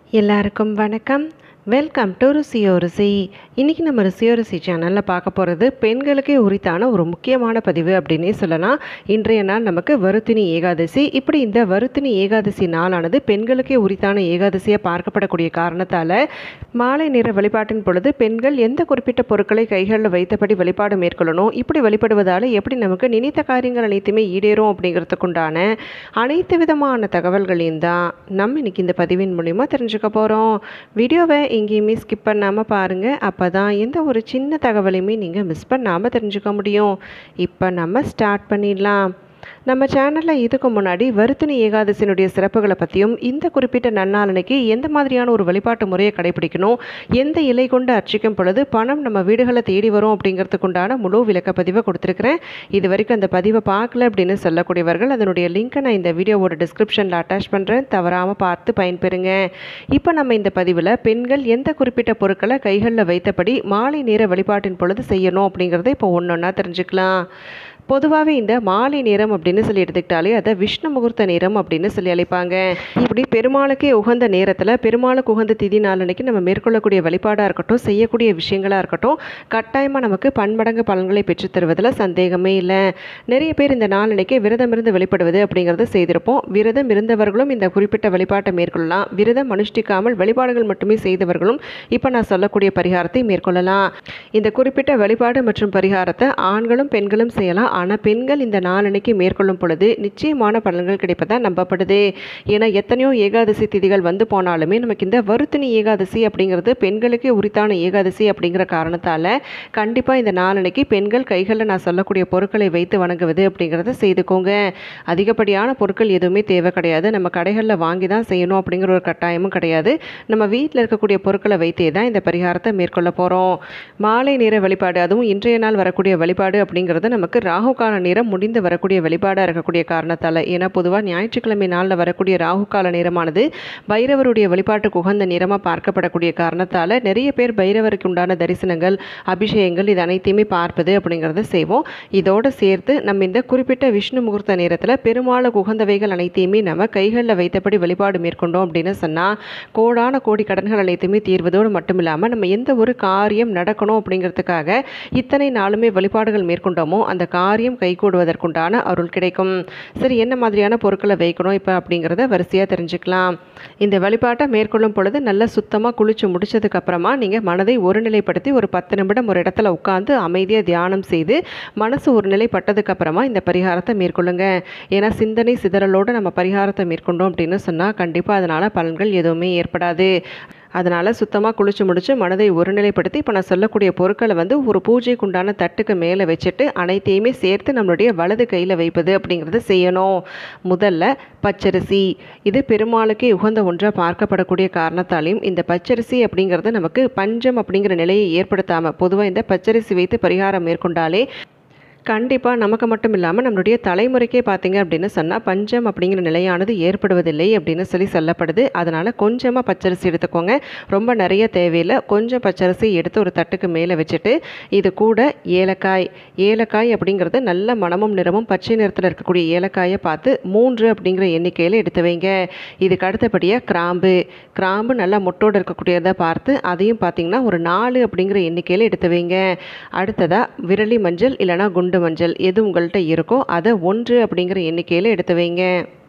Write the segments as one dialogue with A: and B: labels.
A: எல்லாருக்கும் வணக்கம் welcome to ருசியோ ருசி இன்றைக்கி நம்ம ருசியோ ருசி சேனலில் பார்க்க போகிறது பெண்களுக்கே உரித்தான ஒரு முக்கியமான பதிவு அப்படின்னே சொல்லலாம் இன்றைய நாள் நமக்கு வருத்தினி ஏகாதசி இப்படி இந்த வருத்தினி ஏகாதசி நாளானது பெண்களுக்கே உரித்தான ஏகாதசியாக பார்க்கப்படக்கூடிய காரணத்தால் மாலை நேர வழிபாட்டின் பொழுது பெண்கள் எந்த குறிப்பிட்ட பொருட்களை கைகளில் வைத்தபடி வழிபாடு மேற்கொள்ளணும் இப்படி வழிபடுவதால் எப்படி நமக்கு நினைத்த காரியங்கள் அனைத்துமே ஈடேறும் அப்படிங்கிறதுக்குண்டான அனைத்து விதமான தகவல்களையும் தான் நம்ம இன்னைக்கு இந்த பதிவின் மூலிமா தெரிஞ்சுக்க போகிறோம் வீடியோவை எங்கேயுமே ஸ்கிப் பண்ணாமல் பாருங்கள் அப்போ தான் எந்த ஒரு சின்ன தகவலையுமே நீங்கள் மிஸ் பண்ணாமல் தெரிஞ்சுக்க முடியும் இப்போ நம்ம ஸ்டார்ட் பண்ணிடலாம் நம்ம சேனலில் இதுக்கு முன்னாடி வருத்தினி ஏகாதசியினுடைய சிறப்புகளை பற்றியும் இந்த குறிப்பிட்ட நன்னாளனைக்கு எந்த மாதிரியான ஒரு வழிபாட்டு முறையை கடைபிடிக்கணும் எந்த இலை கொண்டு அர்ச்சிக்கும் பொழுது பணம் நம்ம வீடுகளை தேடி வரும் அப்படிங்கிறதுக்குண்டான முழு விளக்கப்பதிவை கொடுத்துருக்குறேன் இது வரைக்கும் அந்த பதிவை பார்க்கல அப்படின்னு சொல்லக்கூடியவர்கள் அதனுடைய லிங்க்கை நான் இந்த வீடியோவோட டிஸ்கிரிப்ஷனில் அட்டாச் பண்ணுறேன் தவறாமல் பார்த்து பயன்பெறுங்க இப்போ நம்ம இந்த பதிவில் பெண்கள் எந்த குறிப்பிட்ட பொருட்களை கைகளில் வைத்தபடி மாலை நேர வழிபாட்டின் பொழுது செய்யணும் அப்படிங்கிறத இப்போ ஒன்று ஒன்றா தெரிஞ்சுக்கலாம் பொதுவாகவே இந்த மாலை நேரம் அப்படின்னு சொல்லி எடுத்துக்கிட்டாலே அதை விஷ்ணு முகூர்த்த நேரம் அப்படின்னு சொல்லி அழைப்பாங்க இப்படி பெருமாளுக்கே உகந்த நேரத்தில் பெருமாளுக்கு உகந்த திதி நாளன்னைக்கு நம்ம மேற்கொள்ளக்கூடிய வழிபாடாக இருக்கட்டும் செய்யக்கூடிய விஷயங்களாக இருக்கட்டும் கட்டாயமாக நமக்கு பன்மடங்கு பலன்களை பெற்றுத் தருவதில் சந்தேகமே இல்லை நிறைய பேர் இந்த நாளன்னைக்கு விரதம் இருந்து வெளிப்படுவது அப்படிங்கிறத செய்திருப்போம் விரதம் இருந்தவர்களும் இந்த குறிப்பிட்ட வழிபாட்டை மேற்கொள்ளலாம் விரதம் அனுஷ்டிக்காமல் வழிபாடுகள் மட்டுமே செய்தவர்களும் இப்போ நான் சொல்லக்கூடிய பரிகாரத்தை மேற்கொள்ளலாம் இந்த குறிப்பிட்ட வழிபாடு மற்றும் பரிகாரத்தை ஆண்களும் பெண்களும் செய்யலாம் ஆனால் பெண்கள் இந்த நாளன்னைக்கு மேற்கொள்ளும் பொழுது நிச்சயமான பலன்கள் கிடைப்பதா நம்பப்படுது ஏன்னா எத்தனையோ ஏகாதசி திதிகள் வந்து போனாலுமே நமக்கு இந்த வருத்தினி ஏகாதசி அப்படிங்கிறது பெண்களுக்கே உரித்தான ஏகாதசி அப்படிங்கிற காரணத்தால் கண்டிப்பாக இந்த நாளன்னைக்கு பெண்கள் கைகளில் நான் சொல்லக்கூடிய பொருட்களை வைத்து வணங்குவது அப்படிங்கிறத செய்துக்கோங்க அதிகப்படியான பொருட்கள் எதுவுமே தேவை கிடையாது நம்ம கடைகளில் வாங்கி தான் செய்யணும் அப்படிங்கிற ஒரு கட்டாயமும் கிடையாது நம்ம வீட்டில் இருக்கக்கூடிய பொருட்களை வைத்தே தான் இந்த பரிகாரத்தை மேற்கொள்ள போகிறோம் மாலை நேர வழிபாடு அதுவும் இன்றைய நாள் வரக்கூடிய வழிபாடு அப்படிங்கிறது நமக்கு ராகு கால நேரம் முடிந்து வரக்கூடிய வழிபாடாக இருக்கக்கூடிய காரணத்தால் ஏன்னா பொதுவாக ஞாயிற்றுக்கிழமை நாளில் வரக்கூடிய ராகு கால நேரமானது பைரவருடைய வழிபாட்டுக்கு உகந்த நேரமாக பார்க்கப்படக்கூடிய காரணத்தால் நிறைய பேர் பைரவருக்கு உண்டான தரிசனங்கள் அபிஷேகங்கள் இது அனைத்தையுமே பார்ப்பது அப்படிங்கிறத செய்வோம் இதோடு சேர்த்து நம்ம இந்த குறிப்பிட்ட விஷ்ணு முகூர்த்த நேரத்தில் பெருமாளுக்கு உகந்தவைகள் அனைத்தையுமே நம்ம கைகளில் வைத்தபடி வழிபாடு மேற்கொண்டோம் அப்படின்னு சொன்னால் கோடான கோடி கடன்கள் அனைத்துமே தீர்வதோடு மட்டும் இல்லாமல் நம்ம எந்த ஒரு காரியம் நடக்கணும் அப்படிங்கிறதுக்காக இத்தனை நாளுமே வழிபாடுகள் மேற்கொண்டோமோ அந்த காரியம் கைகூடுவதற்குண்டான அருள் கிடைக்கும் சரி என்ன மாதிரியான பொருட்களை வைக்கணும் இப்போ அப்படிங்கிறத வரிசையாக தெரிஞ்சுக்கலாம் இந்த வழிபாட்டை மேற்கொள்ளும் பொழுது நல்லா சுத்தமாக குளிச்சு முடிச்சதுக்கு அப்புறமா நீங்கள் மனதை ஒருநிலைப்படுத்தி ஒரு பத்து நிமிடம் ஒரு இடத்துல உட்காந்து அமைதியாக தியானம் செய்து மனசு ஒரு நிலைப்பட்டதுக்கு அப்புறமா இந்த பரிகாரத்தை மேற்கொள்ளுங்க ஏன்னா சிந்தனை சிதறலோடு நம்ம பரிகாரத்தை மேற்கொண்டோம் அப்படின்னு சொன்னால் கண்டிப்பாக அதனால் பலன்கள் எதுவுமே ஏற்படாது அதனால் சுத்தமாக குளிச்சு முடிச்சு மனதை ஒருநிலைப்படுத்தி இப்போ நான் சொல்லக்கூடிய பொருட்களை வந்து ஒரு பூஜைக்கு உண்டான தட்டுக்கு மேலே வச்சுட்டு அனைத்தையுமே சேர்த்து நம்மளுடைய வலது கையில் வைப்பது அப்படிங்கிறத செய்யணும் முதல்ல பச்சரிசி இது பெருமாளுக்கே உகந்த ஒன்றாக பார்க்கப்படக்கூடிய காரணத்தாலையும் இந்த பச்சரிசி அப்படிங்கிறது நமக்கு பஞ்சம் அப்படிங்கிற நிலையை ஏற்படுத்தாமல் பொதுவாக இந்த பச்சரிசி வைத்து பரிகாரம் மேற்கொண்டாலே கண்டிப்பாக நமக்கு மட்டும் இல்லாமல் நம்மளுடைய தலைமுறைக்கே பார்த்தீங்க அப்படின்னு சொன்னால் பஞ்சம் அப்படிங்கிற நிலையானது ஏற்படுவதில்லை அப்படின்னு சொல்லி சொல்லப்படுது அதனால் கொஞ்சமாக பச்சரிசி எடுத்துக்கோங்க ரொம்ப நிறைய தேவையில்லை கொஞ்சம் பச்சரிசி எடுத்து ஒரு தட்டுக்கு மேலே வச்சுட்டு இது கூட ஏலக்காய் ஏலக்காய் அப்படிங்கிறது நல்ல மனமும் நிறமும் பச்சை நிறத்தில் இருக்கக்கூடிய ஏலக்காயை பார்த்து மூன்று அப்படிங்கிற எண்ணிக்கையில் எடுத்து வைங்க இதுக்கு அடுத்தபடியாக கிராம்பு கிராம்பு நல்லா முட்டோடு இருக்கக்கூடியதை பார்த்து அதையும் பார்த்தீங்கன்னா ஒரு நாலு அப்படிங்கிற எண்ணிக்கையில் எடுத்து வைங்க அடுத்ததாக விரலி மஞ்சள் இல்லைனா குண்டு மஞ்சள் எது உங்கள்கிட்ட இருக்கோ அதை ஒன்று அப்படிங்கிற எண்ணிக்கையில் எடுத்து வைங்க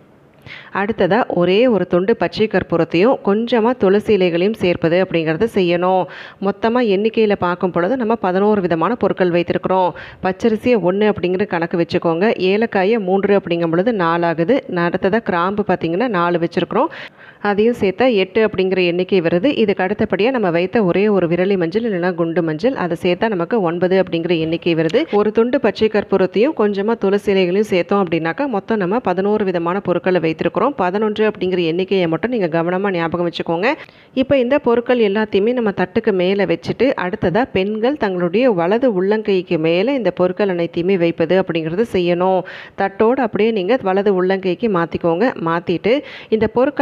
A: அடுத்ததாக ஒரே ஒரு துண்டு பச்சை கற்பூரத்தையும் கொஞ்சமாக துளசி இலைகளையும் சேர்ப்பது அப்படிங்கிறத செய்யணும் மொத்தமாக எண்ணிக்கையில் பார்க்கும் பொழுது நம்ம பதினோரு விதமான பொருட்கள் வைத்திருக்கிறோம் பச்சரிசியை ஒன்று அப்படிங்கிற கணக்கு வச்சுக்கோங்க ஏலக்காயை மூன்று அப்படிங்கும் பொழுது நாலு ஆகுது அடுத்ததாக கிராம்பு பார்த்திங்கன்னா நாலு வச்சுருக்குறோம் அதையும் சேர்த்தா எட்டு அப்படிங்கிற எண்ணிக்கை வருது இதுக்கு அடுத்தபடியாக நம்ம வைத்த ஒரே ஒரு விரலி மஞ்சள் இல்லைனா குண்டு மஞ்சள் அதை சேர்த்தா நமக்கு ஒன்பது அப்படிங்கிற எண்ணிக்கை வருது ஒரு துண்டு பச்சை கற்பூரத்தையும் கொஞ்சமாக துளசி இலைகளையும் சேர்த்தோம் அப்படின்னாக்கா மொத்தம் நம்ம பதினோரு விதமான பொருட்களை வைத்திருக்கிறோம் பதினொன்று அப்படிங்கிற எண்ணிக்கையை மட்டும் நீங்கள் கவனமாக ஞாபகம் வச்சுக்கோங்க இப்போ இந்த பொருட்கள் எல்லாத்தையுமே நம்ம தட்டுக்கு மேலே வச்சுட்டு அடுத்ததாக பெண்கள் தங்களுடைய வலது உள்ளங்கைக்கு மேலே இந்த பொருட்கள் அனைத்தையுமே வைப்பது அப்படிங்கிறது செய்யணும் தட்டோடு அப்படியே நீங்கள் வலது உள்ளங்கைக்கு மாற்றிக்கோங்க மாற்றிட்டு இந்த பொருட்களை கைகளில்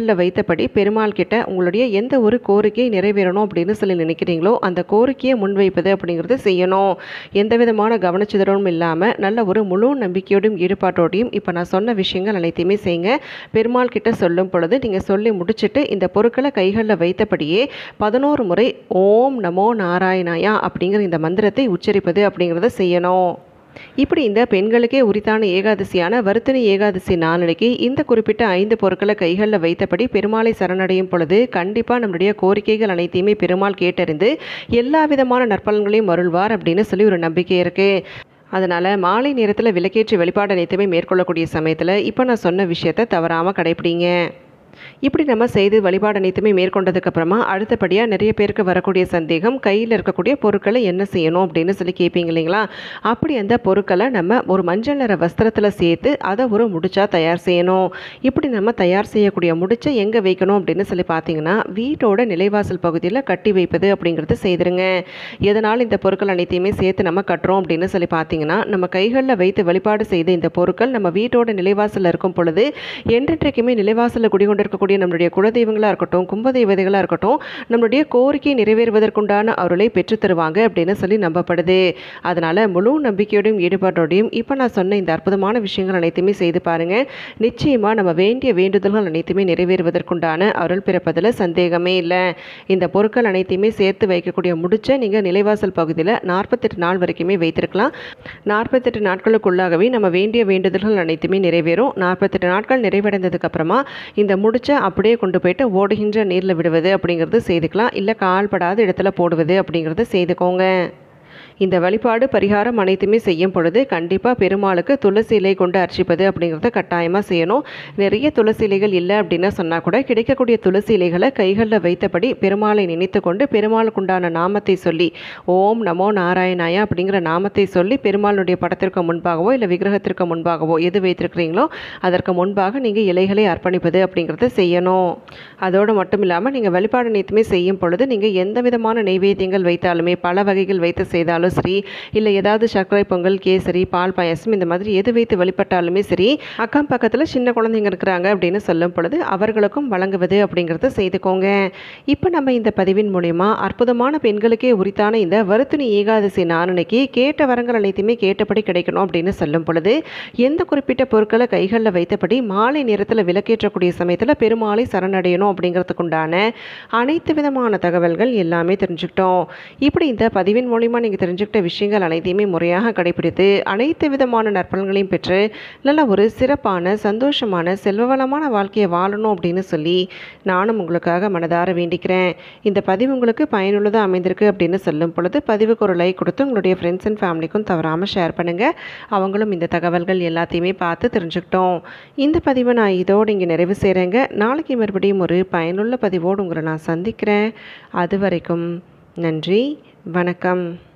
A: கைகளில் வைத்தபடி பெருமாள் கிட்ட உங்களுடைய எந்த ஒரு கோரிக்கை நிறைவேறணும் அப்படின்னு சொல்லி நினைக்கிறீங்களோ அந்த கோரிக்கையை முன்வைப்பது அப்படிங்கிறது செய்யணும் எந்த விதமான கவனச்சிதறலும் இல்லாமல் நல்ல ஒரு முழு நம்பிக்கையோடும் ஈடுபாட்டோடையும் இப்போ நான் சொன்ன விஷயங்கள் அனைத்தையுமே செய்யுங்க பெருமாள் கிட்ட சொல்லும் பொழுது நீங்கள் சொல்லி முடிச்சுட்டு இந்த பொருட்களை கைகளில் வைத்தபடியே பதினோரு முறை ஓம் நமோ நாராயணாயா அப்படிங்கிற இந்த மந்திரத்தை உச்சரிப்பது அப்படிங்கிறத செய்யணும் இப்படி இந்த பெண்களுக்கே உரித்தான ஏகாதசியான வருத்தனி ஏகாதசி நாளனைக்கு இந்த குறிப்பிட்ட ஐந்து பொருட்களை கைகளில் வைத்தபடி பெருமாளை சரணடையும் பொழுது கண்டிப்பாக நம்மளுடைய கோரிக்கைகள் அனைத்தையுமே பெருமாள் கேட்டறிந்து எல்லா விதமான நற்பலன்களையும் அருள்வார் அப்படின்னு சொல்லி ஒரு நம்பிக்கை இருக்குது அதனால் மாலை நேரத்தில் விளக்கேற்றி வழிபாடு அனைத்துமே மேற்கொள்ளக்கூடிய சமயத்தில் இப்போ நான் சொன்ன விஷயத்தை தவறாமல் கடைப்பிடிங்க இப்படி நம்ம செய்து வழிபாடு அனைத்துமே மேற்கொண்டதுக்கப்புறமா அடுத்தபடியாக நிறைய பேருக்கு வரக்கூடிய சந்தேகம் கையில் இருக்கக்கூடிய பொருட்களை என்ன செய்யணும் அப்படின்னு சொல்லி கேட்பீங்க இல்லைங்களா அப்படி அந்த பொருட்களை நம்ம ஒரு மஞ்சள் நிற வஸ்திரத்தில் சேர்த்து அதை ஒரு முடிச்சா தயார் செய்யணும் இப்படி நம்ம தயார் செய்யக்கூடிய முடிச்சை எங்கே வைக்கணும் அப்படின்னு சொல்லி பார்த்தீங்கன்னா வீட்டோட நிலைவாசல் பகுதியில் கட்டி வைப்பது அப்படிங்கிறது செய்திருங்க எதனால் இந்த பொருட்கள் அனைத்தையுமே சேர்த்து நம்ம கட்டுறோம் அப்படின்னு சொல்லி பார்த்தீங்கன்னா நம்ம கைகளில் வைத்து வழிபாடு செய்த இந்த பொருட்கள் நம்ம வீட்டோட நிலைவாசலில் இருக்கும் பொழுது என்றென்றைக்குமே நிலைவாசலில் குடிகொண்டு இருக்கக்கூடிய நம்மளுடைய குலதெய்வங்களாக இருக்கட்டும் கும்பதெய்வதைகளாக இருக்கட்டும் நம்மளுடைய கோரிக்கை நிறைவேறுவதற்குண்டான அருளை பெற்று தருவாங்க அப்படின்னு சொல்லி நம்பப்படுது அதனால் முழு நம்பிக்கையோடையும் ஈடுபாட்டோடையும் இப்போ நான் சொன்ன இந்த அற்புதமான விஷயங்கள் அனைத்துமே செய்து பாருங்கள் நிச்சயமாக நம்ம வேண்டிய வேண்டுதல்கள் அனைத்துமே நிறைவேறுவதற்குண்டான அருள் பிறப்பதில் சந்தேகமே இல்லை இந்த பொருட்கள் அனைத்தையுமே சேர்த்து வைக்கக்கூடிய முடிச்ச நீங்கள் நிலைவாசல் பகுதியில் நாற்பத்தெட்டு நாள் வரைக்குமே வைத்திருக்கலாம் நாற்பத்தெட்டு நாட்களுக்குள்ளாகவே நம்ம வேண்டிய வேண்டுதல்கள் அனைத்துமே நிறைவேறும் நாற்பத்தெட்டு நாட்கள் நிறைவடைந்ததுக்கு அப்புறமா இந்த முடிச்ச அப்படியே கொண்டு போயிட்டு ஓடுகின்ற நீரில் விடுவது அப்படிங்கிறது செய்துக்கலாம் இல்லை கால்படாத இடத்துல போடுவது அப்படிங்கிறது செய்துக்கோங்க இந்த வழிபாடு பரிகாரம் அனைத்துமே செய்யும் பொழுது கண்டிப்பாக பெருமாளுக்கு துளசி இலை கொண்டு அர்ச்சிப்பது அப்படிங்கிறத கட்டாயமாக செய்யணும் நிறைய துளசி இலைகள் இல்லை அப்படின்னு சொன்னால் கூட கிடைக்கக்கூடிய துளசி இலைகளை கைகளில் வைத்தபடி பெருமாளை நினைத்து கொண்டு பெருமாளுக்குண்டான நாமத்தை சொல்லி ஓம் நமோ நாராயணாயா அப்படிங்கிற நாமத்தை சொல்லி பெருமாளுடைய படத்திற்கு முன்பாகவோ இல்லை விக்கிரகத்திற்கு முன்பாகவோ எது வைத்திருக்கிறீங்களோ அதற்கு முன்பாக நீங்கள் இலைகளை அர்ப்பணிப்பது அப்படிங்கிறத செய்யணும் அதோடு மட்டும் இல்லாமல் நீங்கள் வழிபாடு அனைத்துமே செய்யும் பொழுது நீங்கள் எந்த விதமான நெய்வேத்தியங்கள் வைத்தாலுமே பல வகைகள் வைத்து செய்தாலும் சரி இல்லை ஏதாவது சர்க்கரை பொங்கல் கேசரி பால் பாயசம் இந்த மாதிரி எது வைத்து வழிபட்டாலுமே சரி அக்கம் பக்கத்தில் சின்ன குழந்தைங்க இருக்கிறாங்க அப்படின்னு சொல்லும் பொழுது அவர்களுக்கும் வழங்குவது அப்படிங்கிறத செய்துக்கோங்க இப்போ நம்ம இந்த பதிவின் மூலயமா அற்புதமான பெண்களுக்கே உரித்தான இந்த வருத்துணி ஏகாதசி நாளனைக்கு கேட்ட வரங்கள் அனைத்துமே கேட்டபடி கிடைக்கணும் அப்படின்னு சொல்லும் பொழுது எந்த குறிப்பிட்ட பொருட்களை கைகளில் வைத்தபடி மாலை நேரத்தில் விளக்கேற்றக்கூடிய சமயத்தில் பெருமாளை சரணடையணும் அப்படிங்கிறதுக்குண்டான அனைத்து விதமான தகவல்கள் எல்லாமே தெரிஞ்சுக்கிட்டோம் இப்படி இந்த பதிவின் மூலிமா நீங்கள் தெரிஞ்சுக்கிட்ட விஷயங்கள் அனைத்தையுமே முறையாக கடைபிடித்து அனைத்து விதமான நற்பலன்களையும் பெற்று நல்ல ஒரு சிறப்பான சந்தோஷமான செல்வவளமான வாழ்க்கையை வாழணும் அப்படின்னு சொல்லி நானும் உங்களுக்காக மனதார வேண்டிக்கிறேன் இந்த பதிவு உங்களுக்கு பயனுள்ளதாக அமைந்திருக்கு அப்படின்னு சொல்லும் பொழுது பதிவுக்கு ஒரு லைக் கொடுத்து உங்களுடைய ஃப்ரெண்ட்ஸ் அண்ட் ஃபேமிலிக்கும் தவறாமல் ஷேர் பண்ணுங்கள் அவங்களும் இந்த தகவல்கள் எல்லாத்தையுமே பார்த்து தெரிஞ்சுக்கிட்டோம் இந்த பதிவை நான் இதோடு இங்கே நிறைவு செய்கிறேங்க நாளைக்கு மறுபடியும் ஒரு பயனுள்ள பதிவோடு உங்களை நான் சந்திக்கிறேன் அது வரைக்கும் நன்றி வணக்கம்